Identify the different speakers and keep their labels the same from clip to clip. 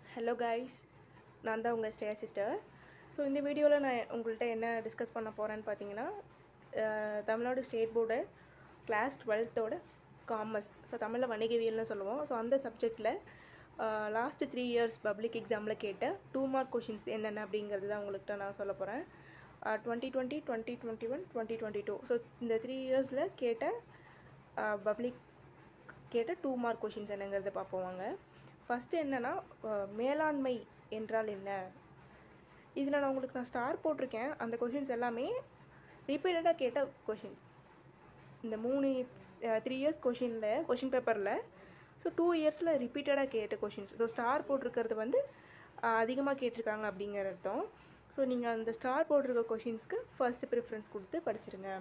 Speaker 1: hello guys நான் தான் உங்கள் ஸ்டே சிஸ்டர் ஸோ இந்த வீடியோவில் நான் உங்கள்கிட்ட என்ன டிஸ்கஸ் பண்ண போகிறேன்னு பார்த்தீங்கன்னா அஹ், தமிழ்நாடு ஸ்டேட் போர்டு கிளாஸ் டுவெல்த்தோட காமர்ஸ் ஸோ தமிழில் வணிகவியல்னு சொல்லுவோம் ஸோ அந்த சப்ஜெக்டில் லாஸ்ட் த்ரீ இயர்ஸ் பப்ளிக் எக்ஸாமில் கேட்ட டூ மார்க் கொஷின்ஸ் என்னென்ன அப்படிங்கிறது தான் உங்கள்கிட்ட நான் சொல்ல போகிறேன் twenty twenty twenty twenty one twenty twenty two so இந்த த்ரீ இயர்ஸில் கேட்ட பப்ளிக் கேட்ட டூ மார்க் கொஷின்ஸ் என்னங்கிறத பார்ப்போம் வாங்க ஃபஸ்ட்டு என்னென்னா மேலாண்மை என்றால் என்ன இதில் நான் உங்களுக்கு நான் ஸ்டார் போட்டிருக்கேன் அந்த கொஷின்ஸ் எல்லாமே ரிப்பீட்டடாக கேட்ட கொஷின்ஸ் இந்த மூணு த்ரீ இயர்ஸ் கொஷினில் கொஷின் பேப்பரில் ஸோ டூ இயர்ஸில் ரிப்பீட்டடாக கேட்ட கொஷின்ஸ் ஸோ ஸ்டார் போட்டிருக்கிறது வந்து அதிகமாக கேட்டிருக்காங்க அப்படிங்கிற அர்த்தம் ஸோ நீங்கள் அந்த ஸ்டார் போட்டிருக்க கொஷின்ஸ்க்கு ஃபர்ஸ்ட் ப்ரிஃபரன்ஸ் கொடுத்து படிச்சிருங்க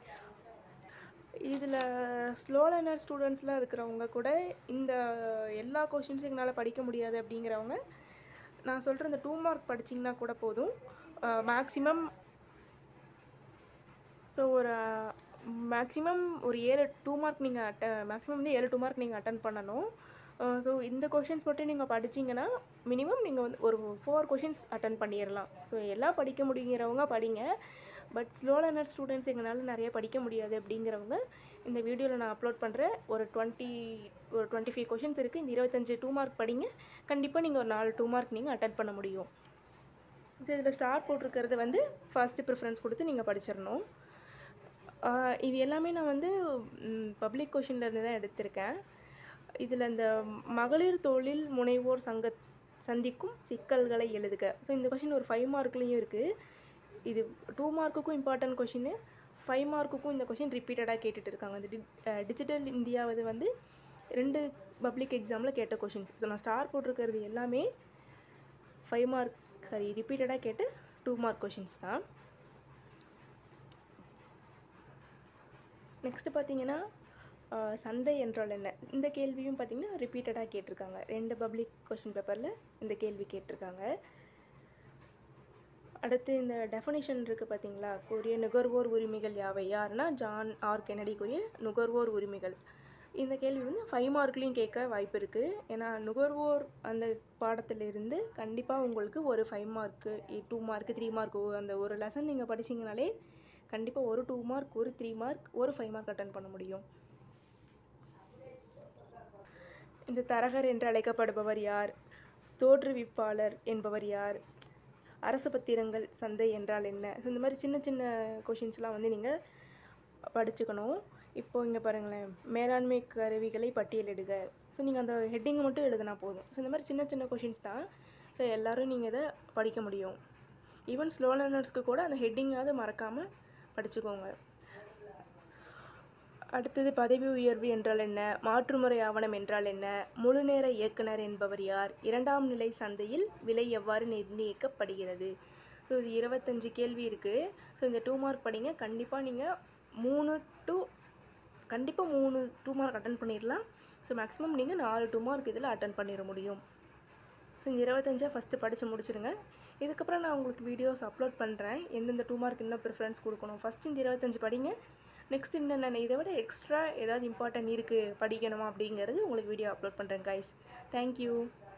Speaker 1: இதில் ஸ்லோ லேர்னர் ஸ்டூடெண்ட்ஸ்லாம் இருக்கிறவங்க கூட இந்த எல்லா கொஷின்ஸும் எங்களால் படிக்க முடியாது அப்படிங்கிறவங்க நான் சொல்கிற இந்த டூ மார்க் படிச்சிங்கன்னா கூட போதும் மேக்ஸிமம் ஸோ ஒரு மேக்ஸிமம் ஒரு ஏழு டூ மார்க் நீங்கள் அட்ட மேக்ஸிமம் வந்து ஏழு டூ மார்க் நீங்கள் அட்டன் பண்ணணும் ஸோ இந்த கொஷின்ஸ் மட்டும் நீங்கள் படிச்சிங்கன்னா மினிமம் நீங்கள் வந்து ஒரு ஃபோர் கொஷின்ஸ் அட்டன் பண்ணிடலாம் ஸோ எல்லாம் படிக்க முடியுங்கிறவங்க படிங்க பட் ஸ்லோ லேர்னர் ஸ்டூடெண்ட்ஸ் எங்களால் நிறைய படிக்க முடியாது அப்படிங்கிறவங்க இந்த வீடியோவில் நான் அப்லோட் பண்ணுற ஒரு டுவெண்ட்டி ஒரு டுவெண்ட்டி ஃபைவ் கொஷின்ஸ் இருக்குது இந்த இருபத்தஞ்சி டூ மார்க் படிங்க கண்டிப்பாக நீங்கள் ஒரு நாலு டூ மார்க் நீங்கள் அட்டன் பண்ண முடியும் ஸோ இதில் ஸ்டார் போட்டிருக்கிறது வந்து ஃபஸ்ட்டு ப்ரிஃபரன்ஸ் கொடுத்து நீங்கள் படிச்சிடணும் ஆஹ் இது எல்லாமே நான் வந்து பப்ளிக் கொஷின்லேருந்து தான் எடுத்திருக்கேன் இதில் இந்த மகளிர் தொழில் முனைவோர் சங்க சந்திக்கும் சிக்கல்களை எழுதுக ஸோ இந்த கொஷின் ஒரு ஃபைவ் மார்க்லேயும் இருக்குது இது டூ மார்க்குக்கும் இம்பார்ட்டன்ட் கொஷின் ஃபைவ் மார்க்குக்கும் இந்த கொஷின் ரிப்பீட்டடாக கேட்டுட்டு இருக்காங்க இந்த டிஜிட்டல் இந்தியா இது வந்து ரெண்டு பப்ளிக் எக்ஸாமில் கேட்ட கொஷின்ஸ் ஸோ நான் ஸ்டார் போட்டிருக்கிறது எல்லாமே ஃபைவ் மார்க் சாரி ரிப்பீட்டடாக கேட்டு டூ மார்க் கொஷின்ஸ் தான் நெக்ஸ்ட்டு பார்த்தீங்கன்னா ஆஹ், சந்தை என்றால் என்ன இந்த கேள்வியும் பார்த்தீங்கன்னா ரிப்பீட்டடாக கேட்டிருக்காங்க ரெண்டு பப்ளிக் கொஷின் பேப்பரில் இந்த கேள்வி கேட்டிருக்காங்க அடுத்து இந்த டெஃபனிஷன் இருக்குது பார்த்தீங்களா கூறிய நுகர்வோர் உரிமைகள் யாவை யாருன்னா ஜான் ஆர் கெனடி கூறிய நுகர்வோர் உரிமைகள் இந்த கேள்வி வந்து ஃபைவ் மார்க்லேயும் கேட்க வாய்ப்பு இருக்குது ஏன்னா நுகர்வோர் அந்த பாடத்திலிருந்து கண்டிப்பாக உங்களுக்கு ஒரு five mark two mark three mark அந்த ஒரு லெசன் நீங்கள் படிச்சீங்கனாலே கண்டிப்பாக ஒரு டூ மார்க் ஒரு த்ரீ மார்க் ஒரு ஃபைவ் மார்க் அட்டன் பண்ண முடியும் இந்த தரகர் என்று அழைக்கப்படுபவர் யார் தோற்றுவிப்பாளர் என்பவர் யார் அரசு பத்திரங்கள் சந்தை என்றால் என்ன ஸோ இந்த மாதிரி சின்ன சின்ன கொஷின்ஸ்லாம் வந்து நீங்கள் படிச்சுக்கணும் இப்போ இங்கே பாருங்களேன் மேலாண்மை கருவிகளை பட்டியலிடுக ஸோ நீங்கள் அந்த ஹெட்டிங்கை மட்டும் எழுதினா போதும் ஸோ இந்த மாதிரி சின்ன சின்ன கொஷின்ஸ் தான் ஸோ எல்லோரும் நீங்கள் இதை படிக்க முடியும் ஈவன் ஸ்லோ லேர்னர்ஸ்க்கு கூட அந்த ஹெட்டிங்காவது மறக்காமல் படிச்சுக்கோங்க அடுத்தது பதவி உயர்வு என்றால் என்ன மாற்றுமுறை ஆவணம் என்றால் என்ன முழுநேர இயக்குனர் என்பவர் யார் இரண்டாம் நிலை சந்தையில் விலை எவ்வாறு நிர்ணயிக்கப்படுகிறது ஸோ இது இருபத்தஞ்சு கேள்வி இருக்குது ஸோ இந்த டூ மார்க் படிங்க கண்டிப்பாக நீங்கள் மூணு டு கண்டிப்பாக மூணு டூ மார்க் அட்டன் பண்ணிடலாம் ஸோ மேக்ஸிமம் நீங்கள் நாலு டூ மார்க் இதில் அட்டன் பண்ணிட முடியும் ஸோ இந்த இருபத்தஞ்சா ஃபஸ்ட்டு படித்து முடிச்சிடுங்க இதுக்கப்புறம் நான் உங்களுக்கு வீடியோஸ் அப்லோட் பண்ணுறேன் எந்தெந்த டூ மார்க் இன்னும் ப்ரிஃபரன்ஸ் கொடுக்கணும் ஃபஸ்ட் இந்த இருபத்தஞ்சு படிங்க நெக்ஸ்ட் என்னென்ன இதை விட எக்ஸ்ட்ரா ஏதாவது இம்பார்ட்டன்ட் இருக்குது படிக்கணுமா அப்படிங்கிறது உங்களுக்கு வீடியோ அப்லோட் பண்ணுறேன் கைஸ் தேங்க்யூ